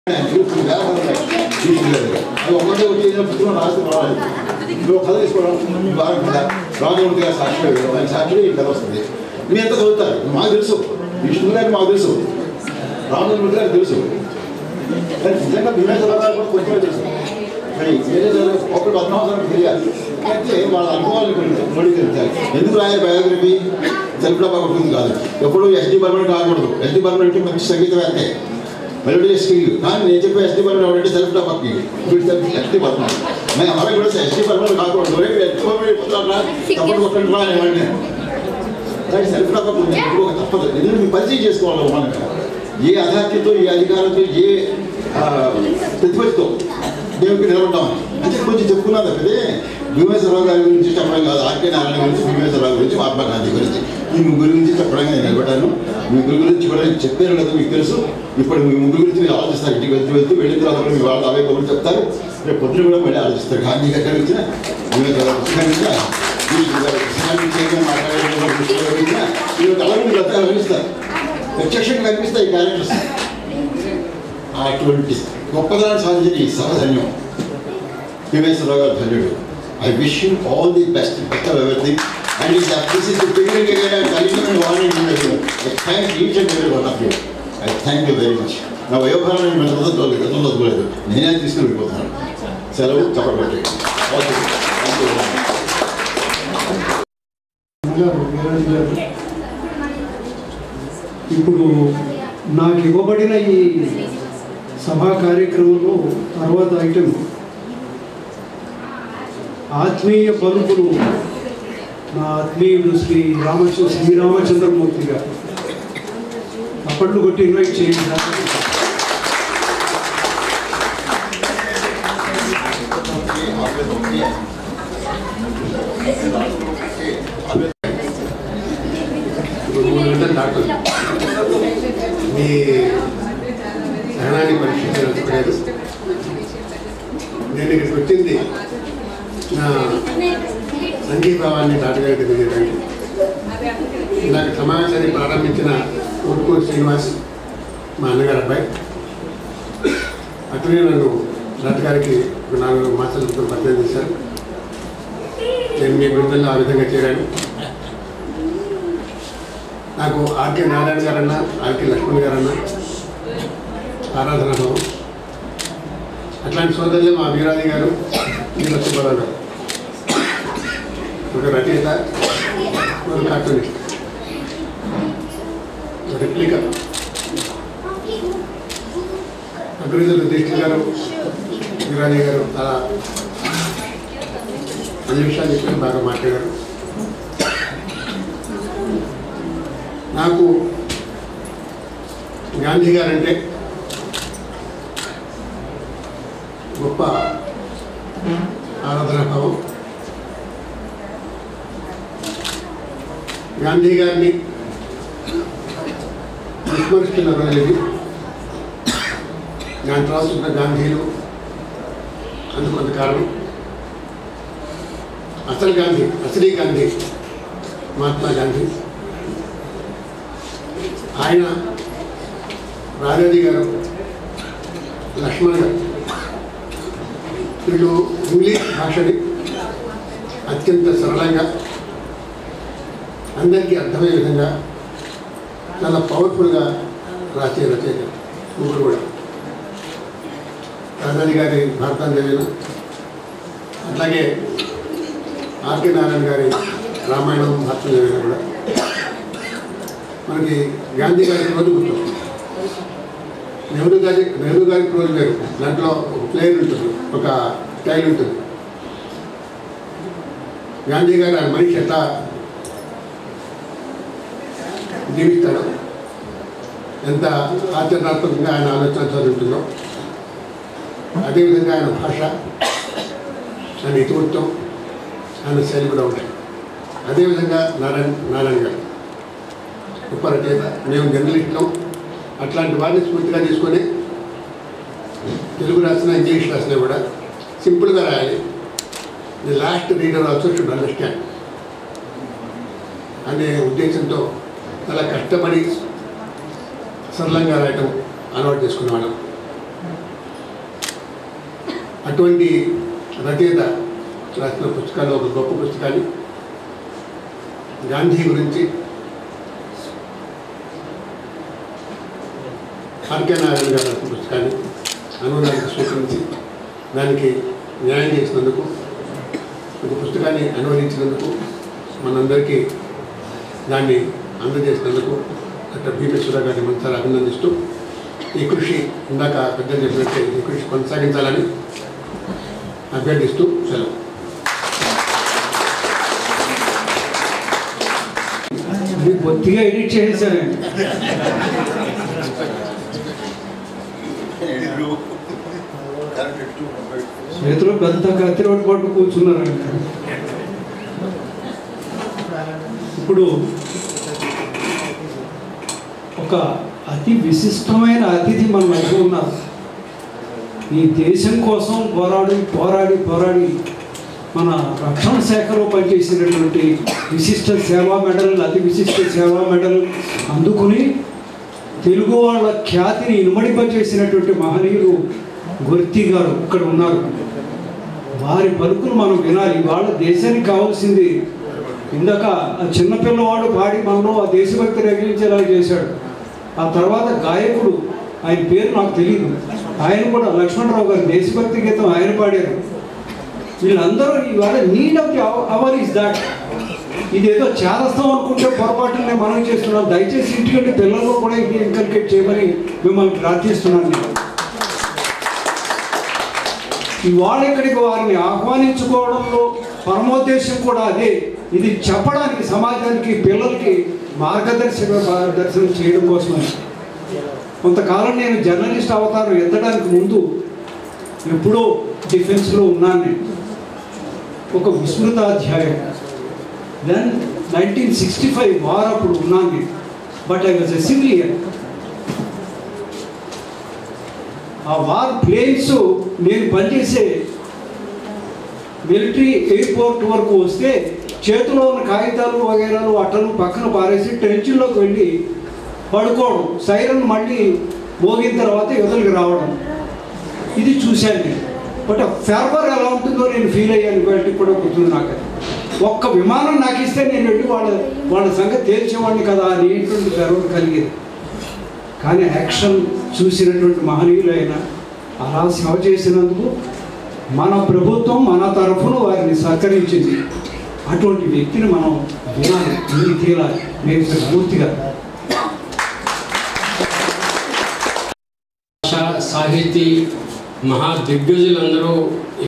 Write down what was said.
అది ఒకటే వచ్చి ఏదైనా పుస్తకం రాసి రావాలి ఇప్పుడు ఒక కథ తీసుకోవడం బాగా కథ రాజమూర్తి గారు సాక్షి ఆయన సాక్షి ఈ కథ వస్తుంది మీ ఎంత చదువుతారు మాకు తెలుసు విష్ణు గారికి మాకు తెలుసు రామచంద్రమూర్తి గారికి తెలుసు కానీ నిజంగా భీమేశ్వర గారు కూడా కొంచెమే తెలుసు కానీ వేరే ఒకటి పద్మావసరం తెలియాలి అయితే వాళ్ళ అనుభవాలు మోడీకరించాలి ఎందుకు రాయ బయోగ్రఫీ సెల్ఫ్ డబ్బా కొడుతుంది కాదు ఎప్పుడు ఎస్డి బర్మన్ కాకూడదు ఎస్డి బర్మన్ అంటే మంచి సంగీతవేత్తే మెలోడీ స్కిల్ కానీ నేను చెప్పే ఎస్డి బర్మన్ ఎవరంటే సెల్ఫ్ డబ్బాకి వీడు సెల్ఫ్ ఎస్డి బర్మన్ మేము అలాగే కూడా ఎస్డి బర్మన్ కాకూడదు ఒరే ఎస్డి బర్మన్ తప్పదు కొట్టండి రా అనేవాడిని కానీ సెల్ఫ్ డబ్బా ఇప్పుడు ఒక తప్పదు ఎందుకంటే మీ పరిచయం చేసుకోవాలి మనకు ఏ అధార్యతో ఏ అధికారంతో ఏ ఆ, ప్రతిపత్తితో దేవుడికి నిలబడ్డామని అంటే కొంచెం చెప్పుకున్నాను తప్పితే భీమేశ్వరరావు గారి గురించి చెప్పడం కాదు ఆర్కే నారాయణ గురించి భీమేశ్వరరావు గురించి మహాత్మా గాంధీ గురించి ఈ ముగ్గురు గురించి చెప్పడానికి నేను నిలబడ్డాను మీ ముగ్గురు గురించి కూడా నేను చెప్పాను కదా మీకు తెలుసు ఇప్పుడు మీ ముగ్గురు గురించి మీరు ఆలోచిస్తారు ఇంటికి వెళ్తూ వెళ్తూ వెళ్ళిన తర్వాత కూడా మీ వాళ్ళు అవే కబుర్లు చెప్తారు రేపు పొద్దున కూడా మళ్ళీ ఆలోచిస్తారు గాంధీ గారి గురించిన భీమేశ్వరరావు పుస్తకం గురించిన ఈ పుస్తకం గురించి ఏమైనా మాట్లాడే పుస్తకం గురించిన ఈ అలాగే మీరు అంతా కనిపిస్తారు ప్రత్యక్షంగా కనిపిస్తాయి ఈ క్యారెక్టర్స్ అటువంటి గొప్పదనం సాధించిన ఈ సహధన్యం భీమేశ్వరరావు గారు ధన్యుడు I wish you all the best best of everything and ఈ this is the beginning again కలిగిన warning I thank each and every one of you I thank you very much నా వయోభారం నేను మెదలేదు గతంలో వదలలేదు నేనే తీసుకుని వెళ్ళిపోతున్నాను సెలవు చెప్పబట్టి గారు వీరాజు గారు ఇప్పుడు నాకు ఇవ్వబడిన ఈ సభా కార్యక్రమంలో తర్వాత ఐటెం ఆత్మీయ పలుకులు నా ఆత్మీయుడు శ్రీ రామచంద్ర శ్రీరామచంద్రమూర్తి గారు అప్పట్లు కొట్టి ఇన్వైట్ చేయండి సార్. ఇప్పుడు మూడు గంటలు డాక్టర్ మీ సహనాన్ని పరీక్షించలేదు నేను ఇక్కడికి వచ్చింది నా సంఘీభావాన్ని నాటకాలు తెలియజేయడానికి నాకు సమావేశాన్ని ప్రారంభించిన ఉడుకూరు శ్రీనివాస్ మా అన్నగారు అబ్బాయి అతనే నన్ను నాటకానికి ఒక నాలుగు మాసాల క్రితం పరిచయం చేశారు నేను మీ బృందంలో ఆ విధంగా చేరాను నాకు ఆర్కే నారాయణ గారన్నా ఆర్కే లక్ష్మణ్ గారన్నా ఆరాధన భావం అట్లాంటి సోదరులే మా వీరాది గారు వీర సుబ్బారావు గారు ఒక రచయిత ఒక కార్టూనిస్ట్ రెప్లిక అగ్రజులు దీక్ష గారు వీరాది గారు అలా అన్ని విషయాలు చెప్పి బాగా మాట్లాడారు నాకు గాంధీ గారంటే గొప్ప ఆరాధనా భావం గాంధీ గారిని విస్మరిస్తున్న రోజులకి దాని తర్వాత ఉన్న గాంధీలు అందుకు కొంత కారణం అసలు గాంధీ అసలీ గాంధీ మహాత్మా గాంధీ ఆయన రాజాజీ గారు లక్ష్మణ్ గారు వీళ్ళు ఇంగ్లీష్ భాషని అత్యంత సరళంగా అందరికీ అర్థమయ్యే విధంగా చాలా పవర్ఫుల్గా రాసే రచయిత ముగ్గురు కూడా రాజాజీ గారి భారతాంజలిన అట్లాగే ఆర్కే నారాయణ గారి రామాయణం భారతాంజలిన కూడా మనకి గాంధీ గారి రోజు గుర్తు నెహ్రూ గారి నెహ్రూ గారి రోజు వేరు దాంట్లో ఒక ప్లేయర్ ఉంటుంది ఒక స్టైల్ ఉంటుంది గాంధీ గారు ఆ మనిషి ఎట్లా జీవిస్తాడో ఎంత ఆచరణాత్మకంగా ఆయన ఆలోచన చదువుతుందో అదేవిధంగా ఆయన భాష ఆయన ఇతివృత్తం ఆయన శైలి కూడా ఉంటాయి అదేవిధంగా నారాయణ నారాయణ గారు గొప్ప రచయిత మేము జర్నలిస్టులం అట్లాంటి వారిని స్ఫూర్తిగా తీసుకొని తెలుగు రాసిన ఇంగ్లీష్ రాసినా కూడా సింపుల్గా రాయాలి the last reader also should understand అనే ఉద్దేశంతో చాలా కష్టపడి సరళంగా రాయటం అలవాటు చేసుకునేవాళ్ళం అటువంటి రచయిత రాసిన పుస్తకాలు ఒక గొప్ప పుస్తకాన్ని గాంధీ గురించి ఆర్కే నారాయణ గారు రాసిన పుస్తకాన్ని అనువాదానికి స్వీకరించి దానికి న్యాయం చేసినందుకు ఒక పుస్తకాన్ని అనువదించినందుకు మనందరికీ దాన్ని అందజేసినందుకు డాక్టర్ భీమేశ్వర గారిని మనసారి అభినందిస్తూ ఈ కృషి ఇందాక పెద్దలు చెప్పినట్టే ఈ కృషి కొనసాగించాలని అభ్యర్థిస్తూ సెలవు అది బొత్తిగా ఎడిట్ చేసేసానండి చేతిలో పెద్ద కత్తి రోడ్డు పట్టు కూర్చున్నారండి ఇప్పుడు ఒక అతి విశిష్టమైన అతిథి మన మధ్య ఉన్నారు ఈ దేశం కోసం పోరాడి పోరాడి పోరాడి మన రక్షణ శాఖలో పనిచేసినటువంటి విశిష్ట సేవా మెడల్ అతి విశిష్ట సేవా మెడల్ అందుకుని తెలుగు వాళ్ళ ఖ్యాతిని ఇనుమడింపజేసినటువంటి మహనీయులు గుర్తి గారు ఇక్కడ ఉన్నారు వారి పలుకులు మనం వినాలి వాళ్ళ దేశానికి కావాల్సింది ఇందాక ఆ చిన్నపిల్లవాడు పాడి మనలో ఆ దేశభక్తి రగిలించేలా చేశాడు ఆ తర్వాత గాయకుడు ఆయన పేరు నాకు తెలియదు ఆయన కూడా లక్ష్మణరావు గారు దేశభక్తి గీతం ఆయన పాడారు వీళ్ళందరూ ఇవాళ need of the hour is that ఇదేదో చేరస్తాం అనుకుంటే పొరపాటునే మనం చేస్తున్నాం దయచేసి ఇంటికంటే పిల్లల్లో కూడా ఇది ఇన్కల్కేట్ చేయమని మిమ్మల్ని ప్రార్థిస్తున్నాను నేను ఇవాళ ఇక్కడికి వారిని ఆహ్వానించుకోవడంలో పరమోద్దేశం కూడా అదే ఇది చెప్పడానికి సమాజానికి పిల్లలకి మార్గదర్శక దర్శనం చేయడం కోసమే కొంతకాలం నేను జర్నలిస్ట్ అవతారం ఎత్తడానికి ముందు ఎప్పుడో డిఫెన్స్లో ఉన్నాను నేను ఒక విస్మృతాధ్యాయం then nineteen sixty five war అప్పుడు ఉన్నాను నేను but I was a civilian ఆ వార్ ప్లేన్స్ నేను పనిచేసే మిలిటరీ ఎయిర్పోర్ట్ వరకు వస్తే చేతిలో ఉన్న కాగితాలు వగైరాలు అట్టలు పక్కన పారేసి ట్రెంచుల్లోకి వెళ్ళి పడుకోవడం సైరన్ మళ్ళీ మోగిన తర్వాత యువతలకి రావడం ఇది చూశాను నేను బట్ ఆ ఫెర్వర్ ఎలా ఉంటుందో నేను ఫీల్ అయ్యాను బయటికి కూడా గుర్తుంది నాకు అది. ఒక్క విమానం నాకు ఇస్తే నేను వెళ్ళి వాళ్ళ వాళ్ళ సంగతి తేల్చేవాడిని కదా అనేటువంటి ఫెర్వర్ కలిగేది కానీ యాక్షన్ చూసినటువంటి మహనీయులైన అలా సేవ చేసినందుకు మన ప్రభుత్వం మన తరఫున వారిని సహకరించింది అటువంటి వ్యక్తిని మనం వినాలి ఇన్ని తీరాలి మేము పూర్తిగా భాషా సాహితీ మహా దిగ్గజులందరూ